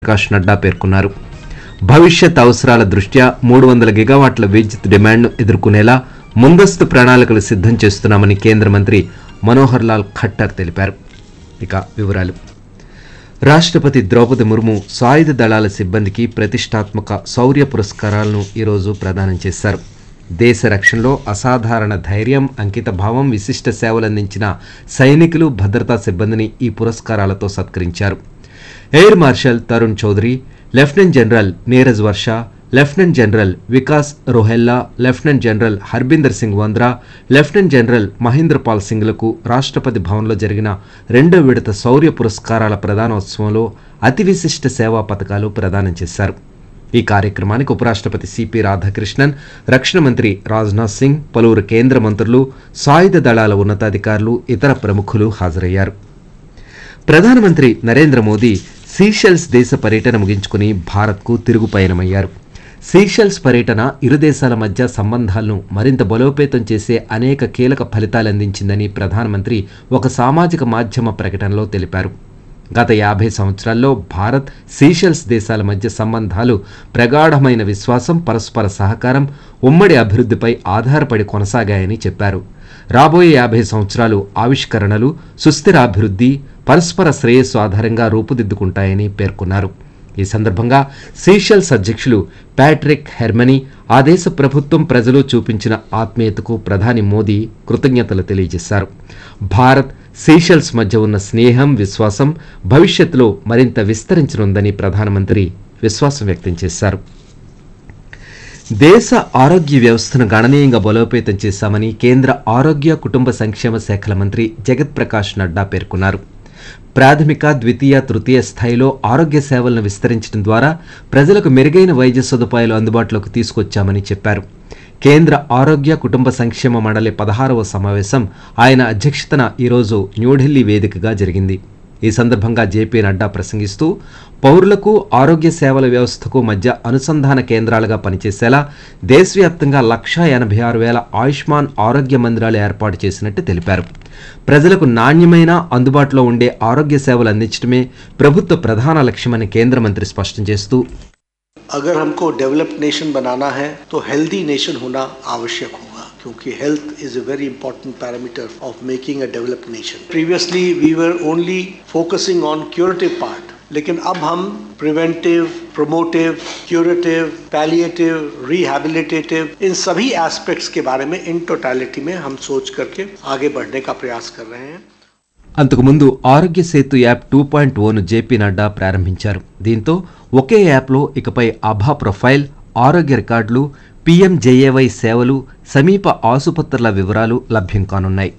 ప్రకాష్ నడ్డా పేర్కొన్నారు భవిష్యత్ అవసరాల దృష్ట్యా మూడు వందల గిగావాట్ల విద్యుత్ డిమాండ్ను ఎదుర్కొనేలా ముందస్తు ప్రణాళికలు సిద్ధం చేస్తున్నామని కేంద్ర మంత్రి మనోహర్ లాల్ ఖట్టర్ తెలిపారు ఇక వివరాలు రాష్ట్రపతి ద్రౌపది ముర్ము సాయుధ దళాల సిబ్బందికి ప్రతిష్టాత్మక శౌర్య పురస్కారాలను ఈరోజు ప్రదానం చేశారు దేశ రక్షణలో అసాధారణ ధైర్యం అంకితభావం విశిష్ట సేవలందించిన సైనికులు భద్రతా సిబ్బందిని ఈ పురస్కారాలతో సత్కరించారు air marshal Tarun Chaudhary lieutenant general Neeraj Varsha lieutenant general Vikas Rohella lieutenant general Harbinder Singh Vandra lieutenant general Mahendra Pal సింగ్లకు రాష్ట్రపతి భవన్లో జరిగిన రెండో విడత శౌర్య పురస్కారాల ప్రదానోత్సవంలో అతి విశిష్ట సేవా పథకాలు ప్రదానం చేశారు ఈ కార్యక్రమానికి ఉపరాష్ట్రపతి సిపి రాధాకృష్ణన్ రక్షణ మంత్రి రాజ్నాథ్ సింగ్ పలువురు కేంద్ర మంత్రులు సాయుధ దళాల ఉన్నతాధికారులు ఇతర ప్రముఖులు హాజరయ్యారు ప్రధానమంత్రి నరేంద్ర మోదీ సీషెల్స్ దేశ పర్యటన ముగించుకుని భారత్కు తిరుగు పయనమయ్యారు సీషెల్స్ పర్యటన ఇరు దేశాల మధ్య సంబంధాలను మరింత బలోపేతం చేసే అనేక కీలక ఫలితాలందించిందని ప్రధానమంత్రి ఒక సామాజిక మాధ్యమ ప్రకటనలో తెలిపారు గత యాభై సంవత్సరాల్లో భారత్ సీషెల్స్ దేశాల మధ్య సంబంధాలు ప్రగాఢమైన విశ్వాసం పరస్పర సహకారం ఉమ్మడి అభివృద్ధిపై ఆధారపడి కొనసాగాయని చెప్పారు రాబోయే యాభై సంవత్సరాలు ఆవిష్కరణలు సుస్థిర అభివృద్ధి పరస్పర శ్రేయస్సు ఆధారంగా రూపుదిద్దుకుంటాయని పేర్కొన్నారు ఈ సందర్భంగా సీషెల్స్ అధ్యక్షులు ప్యాట్రిక్ హెర్మనీ ఆ దేశ ప్రభుత్వం ప్రజలు చూపించిన ఆత్మీయతకు ప్రధాని మోదీ కృతజ్ఞతలు తెలియజేశారు భారత్ సీషెల్స్ మధ్య ఉన్న స్నేహం విశ్వాసం భవిష్యత్తులో మరింత విస్తరించనుందని ప్రధానమంత్రి విశ్వాసం వ్యక్తం చేశారు దేశ ఆరోగ్య వ్యవస్థను గణనీయంగా బలోపేతం చేశామని కేంద్ర ఆరోగ్య కుటుంబ సంక్షేమ శాఖల మంత్రి జగత్ ప్రకాష్ నడ్డా పేర్కొన్నారు ప్రాథమిక ద్వితీయ తృతీయ స్థాయిలో ఆరోగ్య సేవలను విస్తరించడం ద్వారా ప్రజలకు మెరుగైన వైద్య సదుపాయాలు అందుబాటులోకి తీసుకొచ్చామని చెప్పారు కేంద్ర ఆరోగ్య కుటుంబ సంక్షేమ మండలి పదహారవ సమావేశం ఆయన అధ్యక్షతన ఈరోజు న్యూఢిల్లీ వేదికగా జరిగింది ఈ సందర్భంగా జేపీ నడ్డా ప్రసంగిస్తూ పౌరులకు ఆరోగ్య సేవల వ్యవస్థకు మధ్య అనుసంధాన కేంద్రాలుగా పనిచేసేలా దేశవ్యాప్తంగా లక్షా ఎనభై ఆరు వేల ఆయుష్మాన్ ఆరోగ్య మందిరాలు ఏర్పాటు చేసినట్టు తెలిపారు ప్రజలకు నాణ్యమైన అందుబాటులో ఉండే ఆరోగ్య సేవలు అందించడమే ప్రభుత్వ ప్రధాన లక్ష్యమని కేంద్ర మంత్రి స్పష్టం చేస్తూ अगर हमको डेवलप्ड नेशन बनाना है तो हेल्दी नेशन होना आवश्यक होगा क्योंकि health is a very important parameter of making a developed nation previously we were only focusing on curative part लेकिन अब हम preventive promotive curative palliative rehabilitative इन सभी एस्पेक्ट्स के बारे में इन टोटालिटी में हम सोच करके आगे बढ़ने का प्रयास कर रहे हैं అంతకుముందు Aarogya Setu app two point oh JP Nadda ప్రారంభించారు దీంతో ఒకే యాప్లో ఇకపై అభా ప్రొఫైల్ ఆరోగ్య రికార్డులు పీఎంజేఏవై సేవలు సమీప ఆసుపత్రుల వివరాలు లభ్యం కానున్నాయి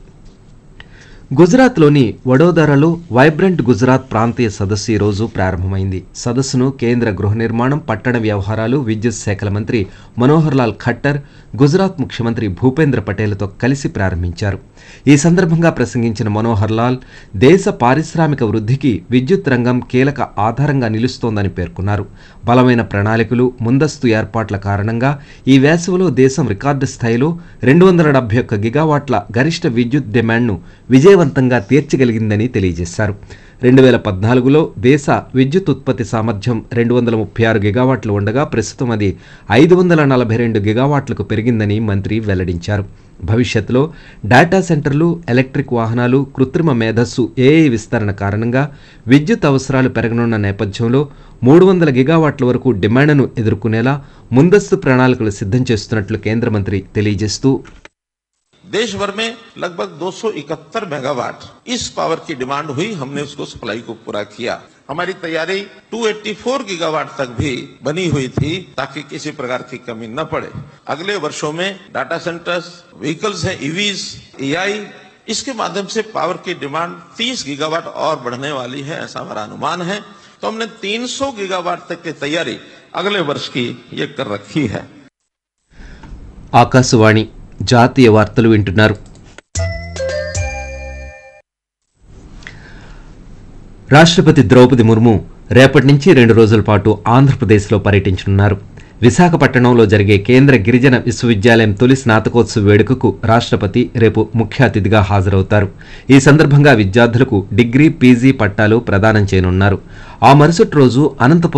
గుజరాత్లోని వడోదరలో వైబ్రెంట్ గుజరాత్ ప్రాంతీయ సదస్సు ఈ రోజు ప్రారంభమైంది సదస్సును కేంద్ర గృహ నిర్మాణం పట్టణ వ్యవహారాలు విద్యుత్ శాఖల మంత్రి మనోహర్ లాల్ ఖట్టర్ గుజరాత్ ముఖ్యమంత్రి భూపేంద్ర పటేల్తో కలిసి ప్రారంభించారు ఈ సందర్భంగా ప్రసంగించిన మనోహర్ లాల్ దేశ పారిశ్రామిక వృద్ధికి విద్యుత్ రంగం కీలక ఆధారంగా నిలుస్తోందని పేర్కొన్నారు బలమైన ప్రణాళికలు ముందస్తు ఏర్పాట్ల కారణంగా ఈ వేసవిలో దేశం రికార్డు స్థాయిలో రెండు వందల డెబ్బై ఒక్క గిగావాట్ల గరిష్ట విద్యుత్ డిమాండ్ను విజయవంతంగా తీర్చగలిగిందని తెలియజేశారు రెండు వేల పద్నాలుగులో దేశ విద్యుత్ ఉత్పత్తి సామర్థ్యం రెండు వందల ముప్పై ఆరు గిగావాట్లు ఉండగా ప్రస్తుతం అది ఐదు వందల నలభై రెండు గిగావాట్లకు పెరిగిందని మంత్రి వెల్లడించారు భవిష్యత్తులో డేటా సెంటర్లు ఎలక్ట్రిక్ వాహనాలు కృత్రిమ మేధస్సు ఏఐ విస్తరణ కారణంగా విద్యుత్ అవసరాలు పెరగనున్న నేపథ్యంలో మూడు వందల గిగావాట్ల వరకు డిమాండ్ను ఎదుర్కొనేలా ముందస్తు ప్రణాళికలు సిద్ధం చేస్తున్నట్లు కేంద్ర మంత్రి తెలియజేస్తూ देश भर में लगभग 271 मेगावाट इस पावर की डिमांड हुई हमने उसको सप्लाई को पूरा किया हमारी तैयारी 284 गीगावाट तक भी बनी हुई थी ताकि किसी प्रकार की कमी न पड़े अगले वर्षों में डाटा सेंटर्स व्हीकल्स हैं ईवीज एआई इसके माध्यम से पावर की डिमांड 30 गीगावाट और बढ़ने वाली है ऐसा हमारा अनुमान है तो हमने 300 गीगावाट तक की तैयारी अगले वर्ष की ये कर रखी है ఆకాశవాణి జాతీయ వార్తలు వింటున్నారు రాష్ట్రపతి ద్రౌపది ముర్ము రేపటి నుంచి రెండు రోజుల పాటు ఆంధ్రప్రదేశ్లో పర్యటించనున్నారు విశాఖపట్నంలో జరిగే కేంద్ర గిరిజన విశ్వవిద్యాలయం తొలి స్నాతకోత్సవ వేడుకకు రాష్ట్రపతి రేపు ముఖ్య అతిథిగా హాజరవుతారు ఈ సందర్భంగా విద్యార్థులకు డిగ్రీ పీజీ పట్టాలు ప్రదానం చేయనున్నారు ఆ మరుసటి రోజు అనంతపురం